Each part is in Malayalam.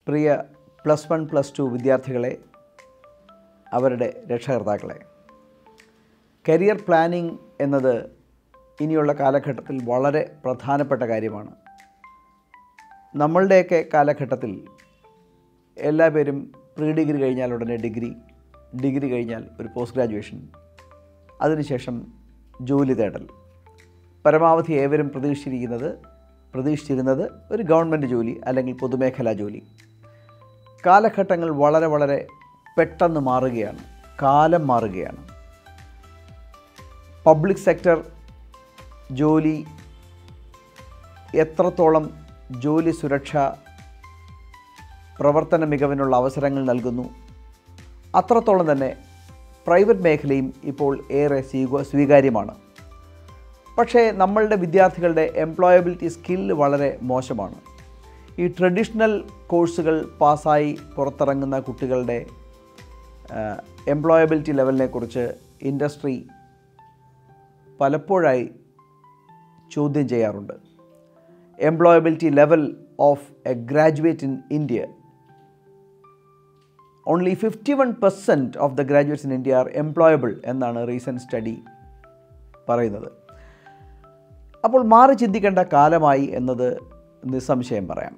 പ്രിയ പ്ലസ് വൺ പ്ലസ് ടു വിദ്യാർത്ഥികളെ അവരുടെ രക്ഷകർത്താക്കളെ കരിയർ പ്ലാനിംഗ് എന്നത് ഇനിയുള്ള കാലഘട്ടത്തിൽ വളരെ പ്രധാനപ്പെട്ട കാര്യമാണ് നമ്മളുടെയൊക്കെ കാലഘട്ടത്തിൽ എല്ലാ പേരും പ്രീ ഡിഗ്രി കഴിഞ്ഞാൽ ഉടനെ ഡിഗ്രി ഡിഗ്രി കഴിഞ്ഞാൽ ഒരു പോസ്റ്റ് ഗ്രാജുവേഷൻ അതിനുശേഷം ജോലി തേടൽ പരമാവധി ഏവരും പ്രതീക്ഷിച്ചിരിക്കുന്നത് പ്രതീക്ഷിച്ചിരുന്നത് ഒരു ഗവൺമെൻറ് ജോലി അല്ലെങ്കിൽ പൊതുമേഖലാ ജോലി കാലഘട്ടങ്ങൾ വളരെ വളരെ പെട്ടെന്ന് മാറുകയാണ് കാലം മാറുകയാണ് പബ്ലിക് സെക്ടർ ജോലി എത്രത്തോളം ജോലി സുരക്ഷ പ്രവർത്തന മികവിനുള്ള അവസരങ്ങൾ നൽകുന്നു അത്രത്തോളം തന്നെ പ്രൈവറ്റ് മേഖലയും ഇപ്പോൾ ഏറെ സ്വീക സ്വീകാര്യമാണ് പക്ഷേ നമ്മളുടെ വിദ്യാർത്ഥികളുടെ എംപ്ലോയബിലിറ്റി സ്കില്ല് വളരെ മോശമാണ് ഈ ട്രഡീഷണൽ കോഴ്സുകൾ പാസ്സായി പുറത്തിറങ്ങുന്ന കുട്ടികളുടെ എംപ്ലോയബിലിറ്റി ലെവലിനെ കുറിച്ച് ഇൻഡസ്ട്രി പലപ്പോഴായി ചോദ്യം ചെയ്യാറുണ്ട് employability level of a graduate in India only fifty one percent of the graduates in India are employable എന്നാണ് റീസെൻറ്റ് സ്റ്റഡി പറയുന്നത് അപ്പോൾ മാറി ചിന്തിക്കേണ്ട കാലമായി എന്നത് നിസ്സംശയം പറയാം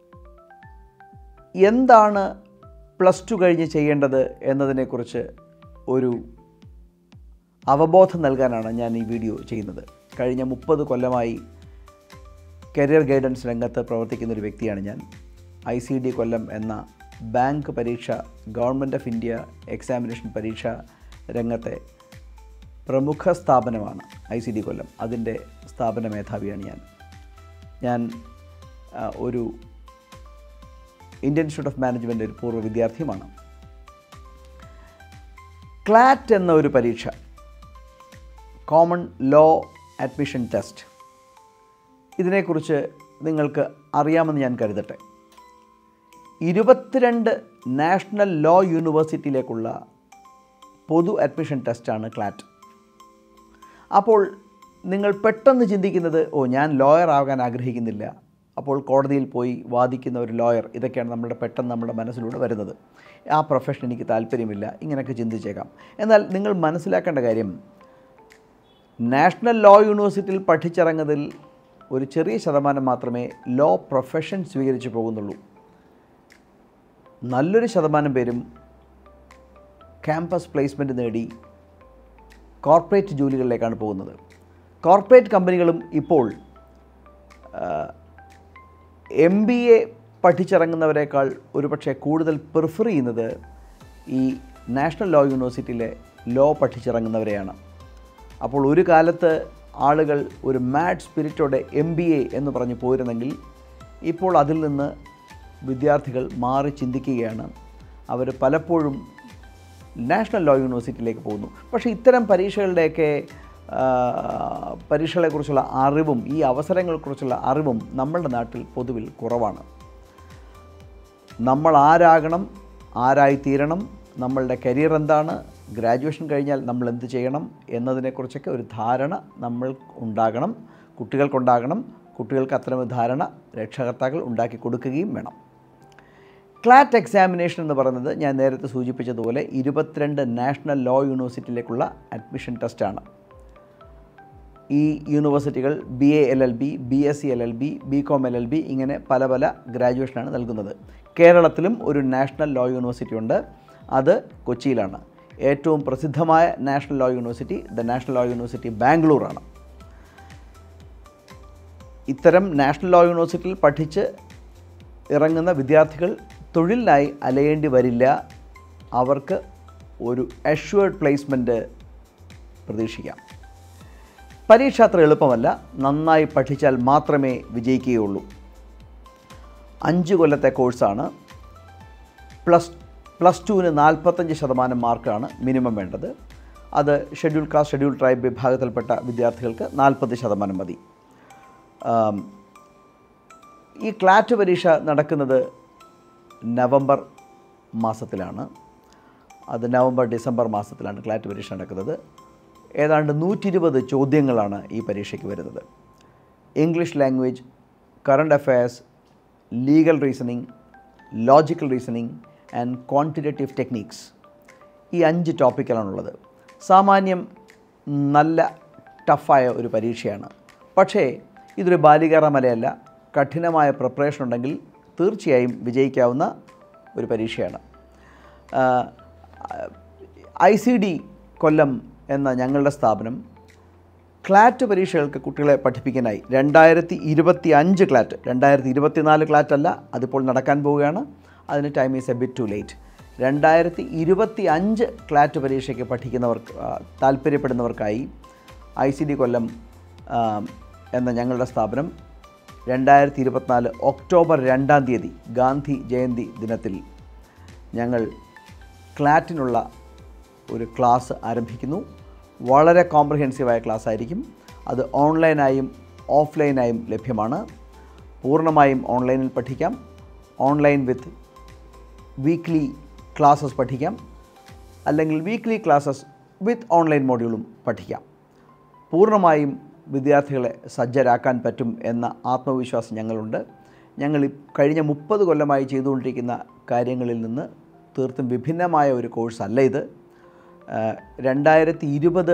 എന്താണ് പ്ലസ് ടു കഴിഞ്ഞ് ചെയ്യേണ്ടത് എന്നതിനെക്കുറിച്ച് ഒരു അവബോധം നൽകാനാണ് ഞാൻ ഈ വീഡിയോ ചെയ്യുന്നത് കഴിഞ്ഞ മുപ്പത് കൊല്ലമായി കരിയർ ഗൈഡൻസ് രംഗത്ത് പ്രവർത്തിക്കുന്ന ഒരു വ്യക്തിയാണ് ഞാൻ ഐ സി ഡി കൊല്ലം എന്ന ബാങ്ക് പരീക്ഷ ഗവൺമെൻറ് ഓഫ് ഇന്ത്യ എക്സാമിനേഷൻ പരീക്ഷ രംഗത്തെ പ്രമുഖ സ്ഥാപനമാണ് ഐ സി ഡി കൊല്ലം അതിൻ്റെ സ്ഥാപന മേധാവിയാണ് ഞാൻ ഞാൻ ആ, ഒരു ഇന്ത്യൻ ഇൻസ്റ്റിറ്റ്യൂട്ട് ഓഫ് മാനേജ്മെൻ്റ് ഒരു പൂർവ്വ വിദ്യാർത്ഥിയുമാണ് ക്ലാറ്റ് എന്ന ഒരു പരീക്ഷ കോമൺ ലോ അഡ്മിഷൻ ടെസ്റ്റ് ഇതിനെക്കുറിച്ച് നിങ്ങൾക്ക് അറിയാമെന്ന് ഞാൻ കരുതട്ടെ ഇരുപത്തിരണ്ട് നാഷണൽ ലോ യൂണിവേഴ്സിറ്റിയിലേക്കുള്ള പൊതു അഡ്മിഷൻ ടെസ്റ്റാണ് ക്ലാറ്റ് അപ്പോൾ നിങ്ങൾ പെട്ടെന്ന് ചിന്തിക്കുന്നത് ഓ ഞാൻ ലോയർ ആകാൻ ആഗ്രഹിക്കുന്നില്ല അപ്പോൾ കോടതിയിൽ പോയി വാദിക്കുന്ന ഒരു ലോയർ ഇതൊക്കെയാണ് നമ്മുടെ പെട്ടെന്ന് നമ്മുടെ മനസ്സിലൂടെ വരുന്നത് ആ പ്രൊഫഷൻ എനിക്ക് താല്പര്യമില്ല ഇങ്ങനെയൊക്കെ ചിന്തിച്ചേക്കാം എന്നാൽ നിങ്ങൾ മനസ്സിലാക്കേണ്ട കാര്യം നാഷണൽ ലോ യൂണിവേഴ്സിറ്റിയിൽ പഠിച്ചിറങ്ങുന്നതിൽ ഒരു ചെറിയ ശതമാനം മാത്രമേ ലോ പ്രൊഫഷൻ സ്വീകരിച്ചു പോകുന്നുള്ളൂ നല്ലൊരു ശതമാനം പേരും ക്യാമ്പസ് പ്ലേസ്മെൻറ്റ് നേടി കോർപ്പറേറ്റ് ജോലികളിലേക്കാണ് പോകുന്നത് കോർപ്പറേറ്റ് കമ്പനികളും ഇപ്പോൾ എം ബി എ പഠിച്ചിറങ്ങുന്നവരെക്കാൾ ഒരുപക്ഷെ കൂടുതൽ പ്രിഫർ ചെയ്യുന്നത് ഈ നാഷണൽ ലോ യൂണിവേഴ്സിറ്റിയിലെ ലോ പഠിച്ചിറങ്ങുന്നവരെയാണ് അപ്പോൾ ഒരു കാലത്ത് ആളുകൾ ഒരു മാഡ് സ്പിരിറ്റോടെ എം ബി എ എന്ന് പറഞ്ഞ് പോയിരുന്നെങ്കിൽ ഇപ്പോൾ അതിൽ നിന്ന് വിദ്യാർത്ഥികൾ മാറി ചിന്തിക്കുകയാണ് അവർ പലപ്പോഴും നാഷണൽ ലോ യൂണിവേഴ്സിറ്റിയിലേക്ക് പോകുന്നു പക്ഷേ ഇത്തരം പരീക്ഷകളുടെയൊക്കെ ആ, പരീക്ഷകളെക്കുറിച്ചുള്ള അറിവും ഈ അവസരങ്ങളെക്കുറിച്ചുള്ള അറിവും നമ്മളുടെ നാട്ടിൽ പൊതുവിൽ കുറവാണ് നമ്മൾ ആരാകണം ആരായിത്തീരണം നമ്മളുടെ കരിയർ എന്താണ് ഗ്രാജുവേഷൻ കഴിഞ്ഞാൽ നമ്മൾ എന്ത് ചെയ്യണം എന്നതിനെക്കുറിച്ചൊക്കെ ഒരു ധാരണ നമ്മൾ ഉണ്ടാകണം കുട്ടികൾക്കുണ്ടാകണം കുട്ടികൾക്ക് അത്തരമൊരു ധാരണ രക്ഷകർത്താക്കൾ ഉണ്ടാക്കി കൊടുക്കുകയും വേണം ക്ലാറ്റ് എക്സാമിനേഷൻ എന്ന് പറയുന്നത് ഞാൻ നേരത്തെ സൂചിപ്പിച്ചതുപോലെ ഇരുപത്തിരണ്ട് നാഷണൽ ലോ യൂണിവേഴ്സിറ്റിയിലേക്കുള്ള അഡ്മിഷൻ ടെസ്റ്റാണ് ഈ യൂണിവേഴ്സിറ്റികൾ B A L L B B S C L L B B com L L B ഇങ്ങനെ പല പല ഗ്രാജുവേഷനാണ് നൽകുന്നത് കേരളത്തിലും ഒരു നാഷണൽ ലോ യൂണിവേഴ്സിറ്റി ഉണ്ട് അത് കൊച്ചിയിലാണ് ഏറ്റവും പ്രസിദ്ധമായ national law university the national law university ബാംഗ്ലൂറാണ് ഇത്തരം നാഷണൽ ലോ യൂണിവേഴ്സിറ്റിയിൽ പഠിച്ച് ഇറങ്ങുന്ന വിദ്യാർത്ഥികൾ തൊഴിലിനായി അലയേണ്ടി വരില്ല അവർക്ക് ഒരു അഷ്വേർഡ് പ്ലേസ്മെൻറ്റ് പ്രതീക്ഷിക്കാം പരീക്ഷ അത്ര എളുപ്പമല്ല നന്നായി പഠിച്ചാൽ മാത്രമേ വിജയിക്കുകയുള്ളൂ അഞ്ച് കൊല്ലത്തെ കോഴ്സാണ് പ്ലസ് പ്ലസ് ടുവിന് നാൽപ്പത്തഞ്ച് ശതമാനം മാർക്കാണ് മിനിമം വേണ്ടത് അത് ഷെഡ്യൂൾ കാസ്റ്റ് ഷെഡ്യൂൾ ട്രൈബ് വിഭാഗത്തിൽപ്പെട്ട വിദ്യാർത്ഥികൾക്ക് നാൽപ്പത് ശതമാനം മതി ആം, ഈ ക്ലാറ്റ് പരീക്ഷ നടക്കുന്നത് നവംബർ മാസത്തിലാണ് അത് നവംബർ ഡിസംബർ മാസത്തിലാണ് ക്ലാറ്റ് പരീക്ഷ നടക്കുന്നത് ഏതാണ്ട് നൂറ്റി ഇരുപത് ചോദ്യങ്ങളാണ് ഈ പരീക്ഷയ്ക്ക് വരുന്നത് English language current affairs legal reasoning logical reasoning and quantitative techniques ഈ അഞ്ച് ടോപ്പിക്കുകളാണുള്ളത് സാമാന്യം നല്ല ടഫായ ഒരു പരീക്ഷയാണ് പക്ഷേ ഇതൊരു ബാലികാറമലയല്ല കഠിനമായ പ്രിപ്പറേഷൻ ഉണ്ടെങ്കിൽ തീർച്ചയായും വിജയിക്കാവുന്ന ഒരു പരീക്ഷയാണ് ഐ സി ഡി കൊല്ലം എന്ന ഞങ്ങളുടെ സ്ഥാപനം ക്ലാറ്റ് പരീക്ഷകൾക്ക് കുട്ടികളെ പഠിപ്പിക്കാനായി രണ്ടായിരത്തി ഇരുപത്തി അഞ്ച് ക്ലാറ്റ് രണ്ടായിരത്തി ഇരുപത്തിനാല് ക്ലാറ്റ് അല്ല അതിപ്പോൾ നടക്കാൻ പോവുകയാണ് അതിന് time is a bit too late രണ്ടായിരത്തി ഇരുപത്തി അഞ്ച് ക്ലാറ്റ് പരീക്ഷയ്ക്ക് പഠിക്കുന്നവർക്ക് ആ, താല്പര്യപ്പെടുന്നവർക്കായി ഐ സി ഡി കൊല്ലം ആ, എന്ന ഞങ്ങളുടെ സ്ഥാപനം രണ്ടായിരത്തി ഇരുപത്തിനാല് ഒക്ടോബർ രണ്ടാം തീയതി ഗാന്ധി ജയന്തി ദിനത്തിൽ ഞങ്ങൾ ക്ലാറ്റിനുള്ള ഒരു ക്ലാസ് ആരംഭിക്കുന്നു വളരെ കോംപ്രഹെൻസീവായ ക്ലാസ് ആയിരിക്കും അത് ഓൺലൈനായും ഓഫ്ലൈനായും ലഭ്യമാണ് പൂർണ്ണമായും ഓൺലൈനിൽ പഠിക്കാം ഓൺലൈൻ വിത്ത് വീക്ക്ലി ക്ലാസ്സസ് പഠിക്കാം അല്ലെങ്കിൽ വീക്ക്ലി ക്ലാസ്സസ് വിത്ത് ഓൺലൈൻ മോഡ്യൂളും പഠിക്കാം പൂർണ്ണമായും വിദ്യാർത്ഥികളെ സജ്ജരാക്കാൻ പറ്റും എന്ന ആത്മവിശ്വാസം ഞങ്ങളുണ്ട് ഞങ്ങൾ ഈ കഴിഞ്ഞ മുപ്പത് കൊല്ലമായി ചെയ്തുകൊണ്ടിരിക്കുന്ന കാര്യങ്ങളിൽ നിന്ന് തീർത്തും വിഭിന്നമായ ഒരു കോഴ്സ് അല്ല ഇത് രണ്ടായിരത്തി ഇരുപത്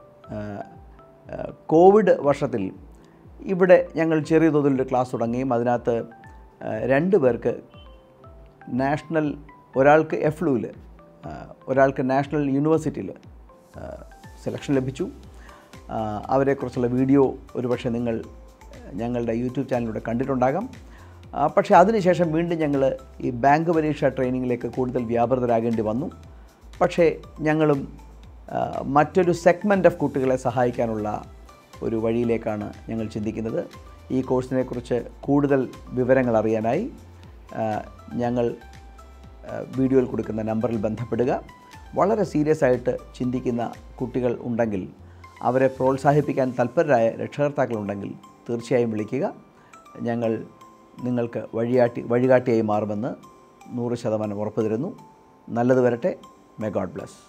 കോവിഡ് വർഷത്തിൽ ഇവിടെ ഞങ്ങൾ ചെറിയ തോതിലൊരു ക്ലാസ് തുടങ്ങുകയും അതിനകത്ത് ആ, രണ്ട് പേർക്ക് നാഷണൽ ഒരാൾക്ക് എഫ്ലുവിൽ ഒരാൾക്ക് നാഷണൽ യൂണിവേഴ്സിറ്റിയിൽ സെലക്ഷൻ ലഭിച്ചു ആ, അവരെക്കുറിച്ചുള്ള വീഡിയോ ഒരുപക്ഷെ നിങ്ങൾ ഞങ്ങളുടെ യൂട്യൂബ് ചാനലിലൂടെ കണ്ടിട്ടുണ്ടാകാം ആ, പക്ഷേ അതിനുശേഷം വീണ്ടും ഞങ്ങൾ ഈ ബാങ്ക് പരീക്ഷ ട്രെയിനിങ്ങിലേക്ക് കൂടുതൽ വ്യാപൃതരാകേണ്ടി വന്നു പക്ഷേ ഞങ്ങളും ആ, മറ്റൊരു സെഗ്മെൻറ്റ് ഓഫ് കുട്ടികളെ സഹായിക്കാനുള്ള ഒരു വഴിയിലേക്കാണ് ഞങ്ങൾ ചിന്തിക്കുന്നത് ഈ കോഴ്സിനെക്കുറിച്ച് കൂടുതൽ വിവരങ്ങൾ അറിയാനായി ആ, ഞങ്ങൾ ആ, വീഡിയോയിൽ കൊടുക്കുന്ന നമ്പറിൽ ബന്ധപ്പെടുക വളരെ സീരിയസ് ആയിട്ട് ചിന്തിക്കുന്ന കുട്ടികൾ ഉണ്ടെങ്കിൽ അവരെ പ്രോത്സാഹിപ്പിക്കാൻ തൽപരരായ രക്ഷകർത്താക്കളുണ്ടെങ്കിൽ തീർച്ചയായും വിളിക്കുക ഞങ്ങൾ നിങ്ങൾക്ക് വഴിയാട്ടി വഴികാട്ടിയായി മാറുമെന്ന് നൂറ് ശതമാനം ഉറപ്പു തരുന്നു നല്ലത് വരട്ടെ മേ ഗോഡ് ബ്ലസ്